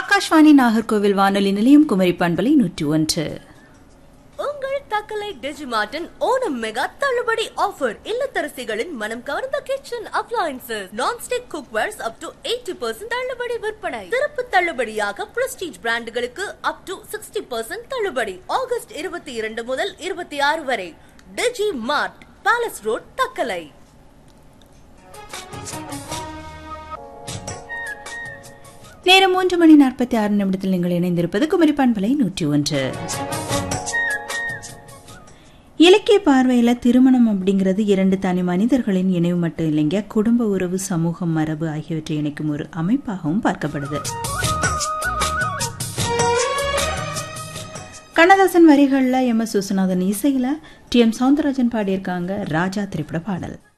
ஆகாஷ்வாணி நாகர்கோவில் வானொலி நிலையம் குமரி பண்பலை நூற்றி ஒன்று உங்கள் தக்கலை டிஜிமார்ட்டின் ஓணம் மெகா தள்ளுபடி ஆஃபர் இல்லத்தரசிகளின் மனம் கவர்ந்த kitchen appliances nonstick cookwares up to eighty percent தள்ளுபடி விற்பனை சிறப்பு தள்ளுபடியாக பிரஸ்டீஜ் பிராண்டுகளுக்கு அப் டு சிக்ஸ்டி பர்சன்ட் தள்ளுபடி ஆகஸ்ட் இருபத்தி இரண்டு முதல் இருபத்தி ஆறு வரை Digi Mart palace road Thuckalay நேரம் மூன்று மணி நாற்பத்தி ஆறு நிமிடத்தில் நீங்கள் இணைந்திருப்பது குமரி பண்பலை நூற்றி ஒன்று இலக்கிய பார்வையில் திருமணம் அப்படிங்கிறது இரண்டு தனி மனிதர்களின் இணைவு மட்டும் இல்லைங்க குடும்ப உறவு சமூகம் மரபு ஆகியவற்றை இணைக்கும் ஒரு அமைப்பாகவும் பார்க்கப்படுது கண்ணதாசன் வரிகளில் எம் எஸ் விஸ்வநாதன் இசையில் டி எம் சவுந்தரராஜன் பாடியிருக்காங்க ராஜா திரைப்பட பாடல்